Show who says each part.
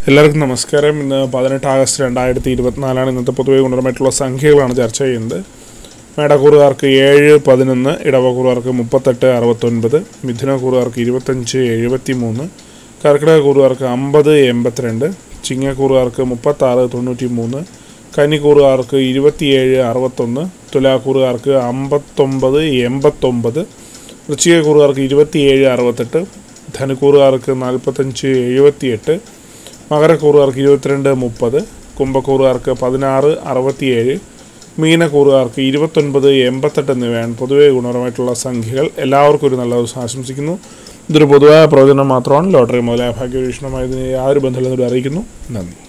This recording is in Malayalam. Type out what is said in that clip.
Speaker 1: എല്ലാവർക്കും നമസ്കാരം ഇന്ന് പതിനെട്ട് ആഗസ്റ്റ് രണ്ടായിരത്തി ഇരുപത്തിനാലാണ് ഇന്നത്തെ പൊതുവെ ഗുണപരമായിട്ടുള്ള സംഖ്യകളാണ് ചർച്ച ചെയ്യുന്നത് മേടക്കൂറുകാർക്ക് ഏഴ് പതിനൊന്ന് ഇടവക്കൂറുകാർക്ക് മുപ്പത്തെട്ട് അറുപത്തൊൻപത് മിഥുനക്കൂറുകാർക്ക് ഇരുപത്തഞ്ച് എഴുപത്തി മൂന്ന് കർക്കിടക കൂറുകാർക്ക് അമ്പത് എൺപത്തിരണ്ട് ചിങ്ങക്കൂറുകാർക്ക് മുപ്പത്താറ് തൊണ്ണൂറ്റി മൂന്ന് കന്നിക്കൂറുകാർക്ക് ഇരുപത്തിയേഴ് അറുപത്തൊന്ന് തുലാക്കൂറുകാർക്ക് അമ്പത്തൊമ്പത് എൺപത്തൊമ്പത് വൃശ്ചികക്കൂറുകാർക്ക് ഇരുപത്തിയേഴ് അറുപത്തെട്ട് ധനുക്കൂറുകാർക്ക് നാൽപ്പത്തഞ്ച് എഴുപത്തിയെട്ട് മകരക്കൂറുകാർക്ക് ഇരുപത്തിരണ്ട് മുപ്പത് കുംഭക്കൂറുകാർക്ക് പതിനാറ് അറുപത്തിയേഴ് മീനക്കൂറുകാർക്ക് ഇരുപത്തൊൻപത് എൺപത്തെട്ട് എന്നിവയാണ് പൊതുവെ ഗുണപരമായിട്ടുള്ള സംഖ്യകൾ എല്ലാവർക്കും ഒരു നല്ല ദിവസം ആശംസിക്കുന്നു ഇതൊരു പൊതുവായ പ്രവചനം മാത്രമാണ് ലോട്ടറി മുതലായ ഭാഗ്യപരീക്ഷണമായതിന് യാതൊരു ബന്ധമില്ലെന്നൊരു അറിയിക്കുന്നു നന്ദി